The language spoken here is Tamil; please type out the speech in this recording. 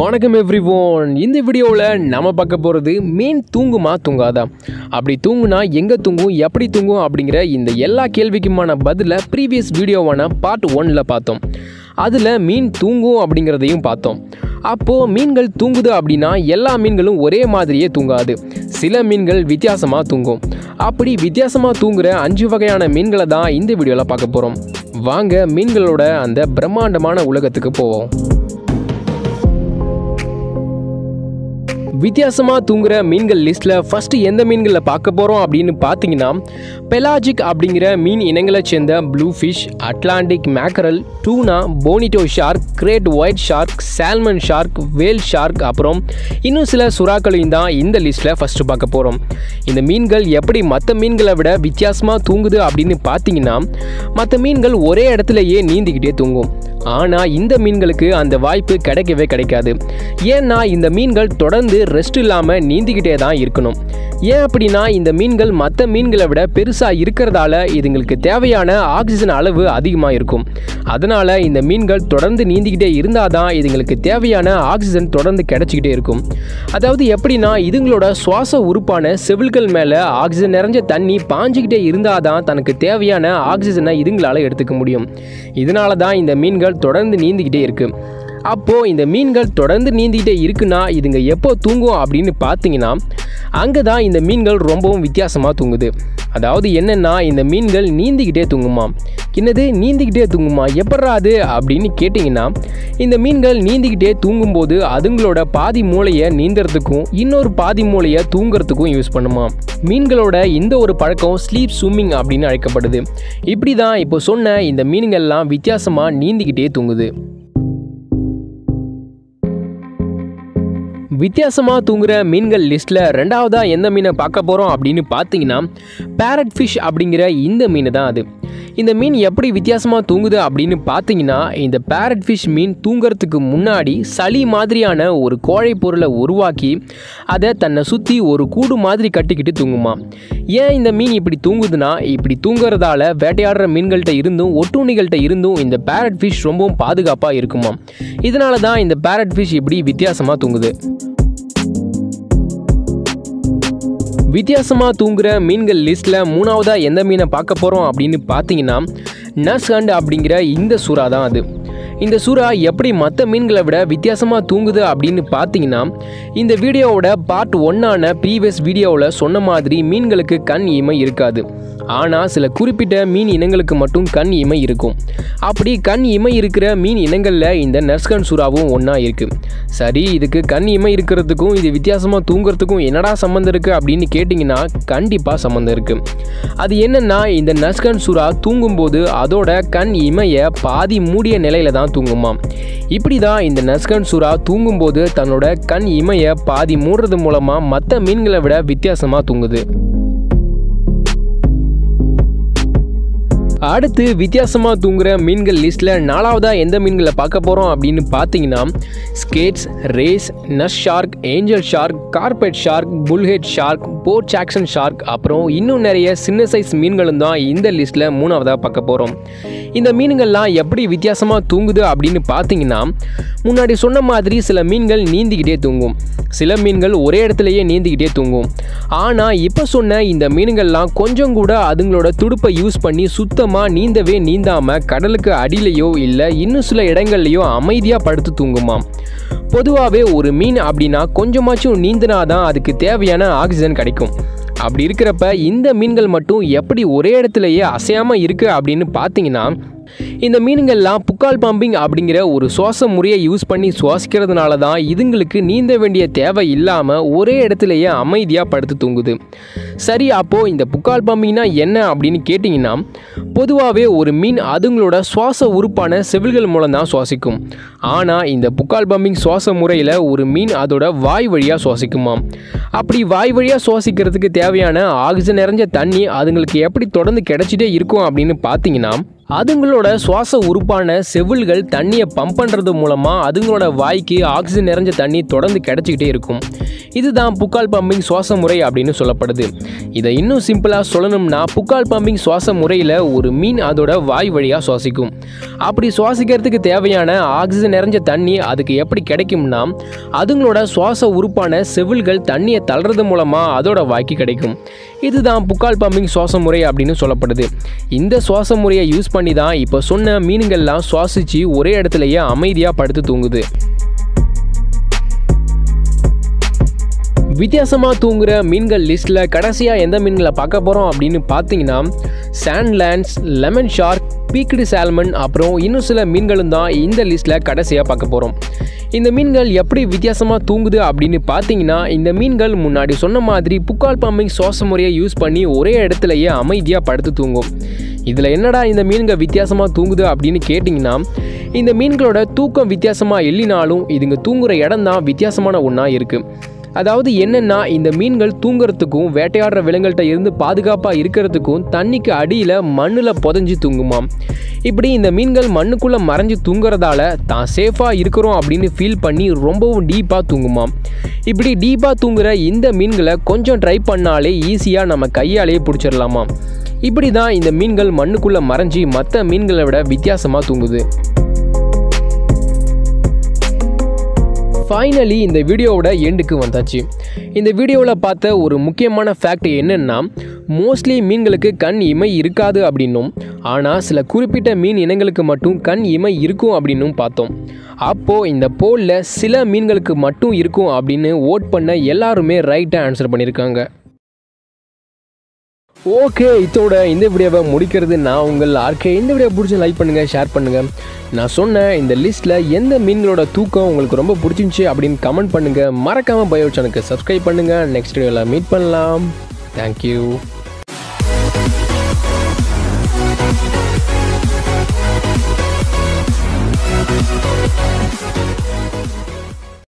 வணக்கம் எவ்ரிவோன் இந்த வீடியோவில் நம்ம பார்க்க போகிறது மீன் தூங்குமா தூங்காதா அப்படி தூங்குனா எங்கே தூங்கும் எப்படி தூங்கும் அப்படிங்கிற இந்த எல்லா கேள்விக்குமான பதிலை ப்ரீவியஸ் வீடியோவான பார்ட் ஒன்னில் பார்த்தோம் அதில் மீன் தூங்கும் அப்படிங்கிறதையும் பார்த்தோம் அப்போது மீன்கள் தூங்குது அப்படின்னா எல்லா மீன்களும் ஒரே மாதிரியே தூங்காது சில மீன்கள் வித்தியாசமாக தூங்கும் அப்படி வித்தியாசமாக தூங்குற அஞ்சு வகையான மீன்களை தான் இந்த வீடியோவில் பார்க்க போகிறோம் வாங்க மீன்களோட அந்த பிரம்மாண்டமான உலகத்துக்கு போவோம் வித்தியாசமாக தூங்குற மீன்கள் லிஸ்ட்டில் ஃபஸ்ட்டு எந்த மீன்களை பார்க்க போகிறோம் அப்படின்னு பார்த்தீங்கன்னா பெலாஜிக் அப்படிங்கிற மீன் இனங்களை சேர்ந்த blue fish Atlantic mackerel tuna bonito shark great white shark salmon shark whale shark அப்புறம் இன்னும் சில சுறாக்களையும் தான் இந்த லிஸ்ட்டில் ஃபஸ்ட்டு பார்க்க போகிறோம் இந்த மீன்கள் எப்படி மற்ற மீன்களை விட வித்தியாசமாக தூங்குது அப்படின்னு பார்த்தீங்கன்னா மற்ற மீன்கள் ஒரே இடத்துலையே நீந்திக்கிட்டே தூங்கும் ஆனால் இந்த மீன்களுக்கு அந்த வாய்ப்பு கிடைக்கவே கிடைக்காது ஏன்னா இந்த மீன்கள் தொடர்ந்து ரெஸ்ட் இல்லாமல் நீந்திக்கிட்டே தான் இருக்கணும் ஏன் அப்படின்னா இந்த மீன்கள் மற்ற மீன்களை விட பெருசாக இருக்கிறதால இதுங்களுக்கு தேவையான ஆக்சிஜன் அளவு அதிகமாக இருக்கும் அதனால் இந்த மீன்கள் தொடர்ந்து நீந்திக்கிட்டே இருந்தால் தான் இதுங்களுக்கு தேவையான ஆக்சிஜன் தொடர்ந்து கிடைச்சிக்கிட்டே இருக்கும் அதாவது எப்படின்னா இதுங்களோட சுவாச உறுப்பான செவில்கள் மேலே ஆக்சிஜன் நிறைஞ்ச தண்ணி பாஞ்சிக்கிட்டே இருந்தால் தான் தனக்கு தேவையான ஆக்சிஜனை இதுங்களால் எடுத்துக்க முடியும் இதனால தான் இந்த மீன்கள் தொடர்ந்து நீந்திக்கிட்டே இருக்குது அப்போது இந்த மீன்கள் தொடர்ந்து நீந்திக்கிட்டே இருக்குன்னா இதுங்க எப்போ தூங்கும் அப்படின்னு பார்த்தீங்கன்னா அங்கே தான் இந்த மீன்கள் ரொம்பவும் வித்தியாசமாக தூங்குது அதாவது என்னென்னா இந்த மீன்கள் நீந்திக்கிட்டே தூங்குமா என்னது நீந்திக்கிட்டே தூங்குமா எப்பட்றா அது அப்படின்னு கேட்டிங்கன்னா இந்த மீன்கள் நீந்திக்கிட்டே தூங்கும்போது அதுங்களோட பாதி மூளையை நீந்துறதுக்கும் இன்னொரு பாதி மூளையை தூங்குறதுக்கும் யூஸ் பண்ணுமா மீன்களோட இந்த ஒரு பழக்கம் ஸ்லீப் ஸ்விம்மிங் அப்படின்னு அழைக்கப்படுது இப்படி தான் இப்போ சொன்ன இந்த மீன்கள்லாம் வித்தியாசமாக நீந்திக்கிட்டே தூங்குது வித்தியாசமாக தூங்குற மீன்கள் லிஸ்ட்டில் ரெண்டாவதாக எந்த மீனை பார்க்க போகிறோம் அப்படின்னு பார்த்தீங்கன்னா பேரட் ஃபிஷ் அப்படிங்கிற இந்த மீன் தான் அது இந்த மீன் எப்படி வித்தியாசமாக தூங்குது அப்படின்னு பார்த்தீங்கன்னா இந்த பேரட் ஃபிஷ் மீன் தூங்குறதுக்கு முன்னாடி சளி மாதிரியான ஒரு கோழை பொருளை உருவாக்கி அதை தன்னை சுற்றி ஒரு கூடு மாதிரி கட்டிக்கிட்டு தூங்குமா ஏன் இந்த மீன் இப்படி தூங்குதுன்னா இப்படி தூங்குறதால வேட்டையாடுற மீன்கள்கிட்ட இருந்தும் ஒட்டுண்ணிகள்கிட்ட இருந்தும் இந்த பேரட் ஃபிஷ் ரொம்பவும் பாதுகாப்பாக இருக்குமா இதனால தான் இந்த பேரட் ஃபிஷ் இப்படி வித்தியாசமாக தூங்குது வித்தியாசமாக தூங்குற மீன்கள் லிஸ்ட்டில் மூணாவதாக எந்த மீனை பார்க்க போகிறோம் அப்படின்னு பார்த்தீங்கன்னா நஸ் ஹண்ட் அப்படிங்கிற இந்த சுறா தான் அது இந்த சுறா எப்படி மற்ற மீன்களை விட வித்தியாசமாக தூங்குது அப்படின்னு பார்த்தீங்கன்னா இந்த வீடியோவோட பார்ட் ஒன்னான ப்ரீவியஸ் வீடியோவில் சொன்ன மாதிரி மீன்களுக்கு கண் இமை இருக்காது ஆனால் சில குறிப்பிட்ட மீன் இனங்களுக்கு மட்டும் கண் இமை இருக்கும் அப்படி கண் இமை இருக்கிற மீன் இனங்களில் இந்த நர்ஸ்கன் சுறாவும் ஒன்றா இருக்குது சரி இதுக்கு கண் இமை இருக்கிறதுக்கும் இது வித்தியாசமாக தூங்குறதுக்கும் என்னடா சம்மந்தம் இருக்குது அப்படின்னு கேட்டிங்கன்னா கண்டிப்பாக சம்மந்தம் இருக்குது அது என்னென்னா இந்த நர்ஸ்கன் சுறா தூங்கும்போது அதோட கண் இமையை பாதி மூடிய நிலையில தான் தூங்குமா இப்படி தான் இந்த நஸ்கன் சுறா தூங்கும்போது தன்னோட கண் இமையை பாதி மூடுறது மூலமாக மற்ற மீன்களை விட வித்தியாசமாக தூங்குது அடுத்து வித்தியாசமாக தூங்குற மீன்கள் லிஸ்ட்டில் நாலாவதாக எந்த மீன்களை பார்க்க போகிறோம் அப்படின்னு பார்த்தீங்கன்னா skates rays nurse shark angel shark carpet shark bullhead shark Port Jackson shark அப்புறம் இன்னும் நிறைய சின்ன சைஸ் மீன்களும் தான் இந்த லிஸ்ட்டில் மூணாவதாக பார்க்க போகிறோம் இந்த மீன்கள்லாம் எப்படி வித்தியாசமாக தூங்குது அப்படின்னு பார்த்தீங்கன்னா முன்னாடி சொன்ன மாதிரி சில மீன்கள் நீந்திக்கிட்டே தூங்கும் சில மீன்கள் ஒரே இடத்துலையே நீந்திக்கிட்டே தூங்கும் ஆனால் இப்போ சொன்ன இந்த மீன்கள்லாம் கொஞ்சம் கூட அதுங்களோட துடுப்பை யூஸ் பண்ணி சுத்தமாக நீந்தவே நீந்தாமல் கடலுக்கு அடியிலையோ இல்லை இன்னும் சில இடங்கள்லையோ அமைதியாக படுத்து தூங்குமாம் பொதுவாகவே ஒரு மீன் அப்படின்னா கொஞ்சமாச்சும் நீந்தினாதான் அதுக்கு தேவையான ஆக்சிஜன் கிடைக்கும் அப்படி இருக்கிறப்ப இந்த மீன்கள் மட்டும் எப்படி ஒரே இடத்துலையே அசையாமல் இருக்குது அப்படின்னு பார்த்தீங்கன்னா இந்த மீன்கள்லாம் புக்கால் பம்பிங் அப்படிங்கிற ஒரு சுவாச முறையை யூஸ் பண்ணி சுவாசிக்கிறதுனால தான் இதுங்களுக்கு நீந்த வேண்டிய தேவை இல்லாமல் ஒரே இடத்துலையே அமைதியாக படுத்து தூங்குது சரி அப்போது இந்த புக்கால் பம்பிங்னா என்ன அப்படின்னு கேட்டிங்கன்னா பொதுவாகவே ஒரு மீன் அதுங்களோட சுவாச உறுப்பான செவில்கள் மூலம் தான் சுவாசிக்கும் ஆனால் இந்த புக்கால் பம்பிங் சுவாச முறையில் ஒரு மீன் அதோட வாய் வழியாக சுவாசிக்குமாம் அப்படி வாய் வழியாக சுவாசிக்கிறதுக்கு தேவையான ஆக்சிஜன் நிறைஞ்ச தண்ணி அதுங்களுக்கு எப்படி தொடர்ந்து கிடைச்சிட்டே இருக்கும் அப்படின்னு பார்த்தீங்கன்னா அதுங்களோட சுவாச உறுப்பான செவில்கள் தண்ணியை பம்ப் பண்ணுறது மூலமாக அதுங்களோட வாய்க்கு ஆக்சிஜன் நிறைஞ்ச தண்ணி தொடர்ந்து கிடச்சிக்கிட்டே இருக்கும் இதுதான் புக்கால் பம்பிங் சுவாச முறை அப்படின்னு சொல்லப்படுது இதை இன்னும் சிம்பிளாக சொல்லணும்னா புக்கால் பம்பிங் சுவாச முறையில் ஒரு மீன் அதோட வாய் வழியாக சுவாசிக்கும் அப்படி சுவாசிக்கிறதுக்கு தேவையான ஆக்சிஜன் நிறைஞ்ச தண்ணி அதுக்கு எப்படி கிடைக்கும்னா அதுங்களோட சுவாச உறுப்பான செவில்கள் தண்ணியை தள்ளுறது மூலமாக அதோட வாய்க்கு கிடைக்கும் இதுதான் புக்கால் பம்பிங் சுவாச முறை அப்படின்னு சொல்லப்படுது இந்த சுவாச முறையை யூஸ் பண்ணி தான் இப்போ சொன்ன மீனுங்கள்லாம் சுவாசிச்சு ஒரே இடத்துலயே அமைதியாக படுத்து தூங்குது வித்தியாசமாக தூங்குற மீன்கள் லிஸ்ட்டில் கடைசியாக எந்த மீன்களை பார்க்க போகிறோம் அப்படின்னு பார்த்தீங்கன்னா sandlands lemon shark beaked salmon அப்புறம் இன்னும் சில மீன்களும் தான் இந்த லிஸ்ட்டில் கடைசியாக பார்க்க போகிறோம் இந்த மீன்கள் எப்படி வித்தியாசமாக தூங்குது அப்படின்னு பார்த்தீங்கன்னா இந்த மீன்கள் முன்னாடி சொன்ன மாதிரி புக்கால் பம்பிங் சுவாச முறையை யூஸ் பண்ணி ஒரே இடத்துலையே அமைதியாக படுத்து தூங்கும் இதில் என்னடா இந்த மீன்கள் வித்தியாசமாக தூங்குது அப்படின்னு கேட்டிங்கன்னா இந்த மீன்களோட தூக்கம் வித்தியாசமாக இல்லைனாலும் இதுங்க தூங்குற இடம் தான் வித்தியாசமான ஒன்றா இருக்குது அதாவது என்னென்னா இந்த மீன்கள் தூங்குறதுக்கும் வேட்டையாடுற விலங்குகள்கிட்ட இருந்து பாதுகாப்பாக இருக்கிறதுக்கும் தண்ணிக்கு அடியில் மண்ணில் புதஞ்சு தூங்குமாம் இப்படி இந்த மீன்கள் மண்ணுக்குள்ளே மறைஞ்சு தூங்குறதால தான் சேஃபாக இருக்கிறோம் அப்படின்னு ஃபீல் பண்ணி ரொம்பவும் டீப்பாக தூங்குமாம் இப்படி டீப்பாக தூங்குற இந்த மீன்களை கொஞ்சம் ட்ரை பண்ணாலே ஈஸியாக நம்ம கையாலேயே பிடிச்சிடலாமா இப்படி தான் இந்த மீன்கள் மண்ணுக்குள்ளே மறைஞ்சி மற்ற மீன்களை விட வித்தியாசமாக தூங்குது ஃபைனலி இந்த வீடியோவோட எண்டுக்கு வந்தாச்சு இந்த வீடியோவில் பார்த்த ஒரு முக்கியமான ஃபேக்ட் என்னென்னா மோஸ்ட்லி மீன்களுக்கு கண் இமை இருக்காது அப்படின்னும் ஆனால் சில குறிப்பிட்ட மீன் இனங்களுக்கு மட்டும் கண் இமை இருக்கும் அப்படின்னும் பார்த்தோம் அப்போது இந்த போலில் சில மீன்களுக்கு மட்டும் இருக்கும் அப்படின்னு ஓட் பண்ண எல்லாருமே ரைட்டாக ஆன்சர் பண்ணியிருக்காங்க ஓகே இதோட இந்த வீடியோவை முடிக்கிறது நான் உங்கள் ஆர்கே இந்த வீடியோ பிடிச்சி லைக் பண்ணுங்கள் ஷேர் பண்ணுங்கள் நான் சொன்ன இந்த லிஸ்ட்டில் எந்த மீன்களோட தூக்கம் உங்களுக்கு ரொம்ப பிடிச்சிருந்துச்சி அப்படின்னு கமெண்ட் பண்ணுங்கள் மறக்காமல் பயோ சேனலுக்கு சப்ஸ்கிரைப் பண்ணுங்கள் நெக்ஸ்ட் வீடியோவில் மீட் பண்ணலாம் தேங்க்யூ